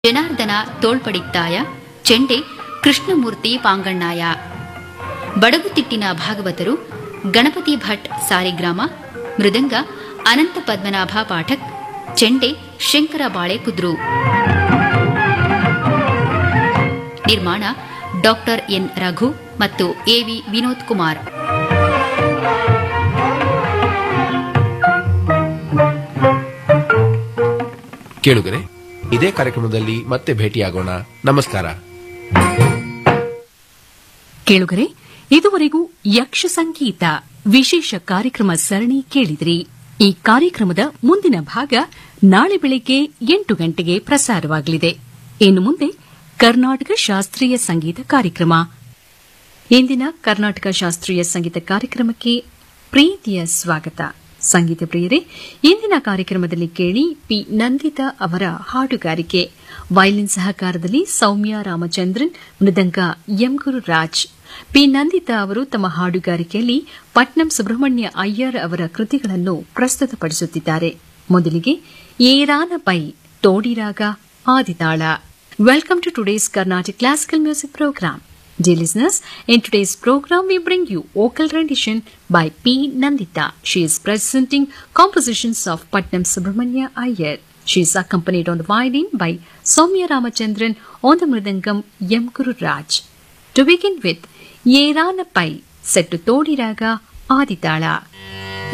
ಜನಾರ್ದನ ತೋಳ್ಪಡಿತ್ತಾಯ ಚೆಂಡೆ ಕೃಷ್ಣಮೂರ್ತಿ ಪಾಂಗಣ್ಣಾಯ ಬಡಗುತಿಟ್ಟಿನ ಭಾಗವತರು ಗಣಪತಿ ಭಟ್ ಸಾರಿಗ್ರಾಮ ಮೃದಂಗ ಅನಂತ ಪದ್ಮನಾಭ ಪಾಠಕ್ ಚೆಂಡೆ ಶಂಕರ ಬಾಳೆ ಕುದ್ರು ನಿರ್ಮಾಣ ಡಾಕ್ಟರ್ ಎನ್ ರಘು ಮತ್ತು ಎವಿ ವಿನೋದ್ ಕುಮಾರ್ ಕೇಳುಗರೆ ಇದೇ ಕಾರ್ಯಕ್ರಮದಲ್ಲಿ ಮತ್ತೆ ಭೇಟಿಯಾಗೋಣ ನಮಸ್ಕಾರ ಕೇಳುಗರೆ ಇದುವರೆಗೂ ಯಕ್ಷ ಸಂಗೀತ ವಿಶೇಷ ಕಾರ್ಯಕ್ರಮ ಸರಣಿ ಕೇಳಿದ್ರಿ ಈ ಕಾರ್ಯಕ್ರಮದ ಮುಂದಿನ ಭಾಗ ನಾಳೆ ಬೆಳಿಗ್ಗೆ ಎಂಟು ಗಂಟೆಗೆ ಪ್ರಸಾರವಾಗಲಿದೆ ಇನ್ನು ಮುಂದೆ ಕರ್ನಾಟಕ ಶಾಸ್ತ್ರೀಯ ಸಂಗೀತ ಕಾರ್ಯಕ್ರಮ ಇಂದಿನ ಕರ್ನಾಟಕ ಶಾಸ್ತ್ರೀಯ ಸಂಗೀತ ಕಾರ್ಯಕ್ರಮಕ್ಕೆ ಪ್ರೀತಿಯ ಸ್ವಾಗತ ಸಂಗೀತ ಪ್ರಿಯರೇ ಇಂದಿನ ಕಾರ್ಯಕ್ರಮದಲ್ಲಿ ಕೇಳಿ ಪಿ ನಂದಿತಾ ಅವರ ಹಾಡುಗಾರಿಕೆ ವಯಲಿನ್ ಸಹಕಾರದಲ್ಲಿ ಸೌಮ್ಯ ರಾಮಚಂದ್ರನ್ ಮೃದಂಗ ಎಂ ಗುರುರಾಜ್ ಪಿ ನಂದಿತಾ ಅವರು ತಮ್ಮ ಹಾಡುಗಾರಿಕೆಯಲ್ಲಿ ಪಟ್ನಂ ಸುಬ್ರಹ್ಮಣ್ಯ ಅಯ್ಯರ್ ಅವರ ಕೃತಿಗಳನ್ನು ಪ್ರಸ್ತುತಪಡಿಸುತ್ತಿದ್ದಾರೆ ಮೊದಲಿಗೆ ಏರಾನ ಪೈ ತೋಡಿರಾಗ ಆದಿತಾಳ welcome to today's Karnataka classical music program Dear listeners, in today's program we bring you vocal rendition by P. Nandita. She is presenting compositions of Patnam Subramanya Iyer. She is accompanied on the violin by Soumya Ramachandran on the mridangam M. Guru Raj. To begin with, Yerana Pai, set to Todi Raga Aditala.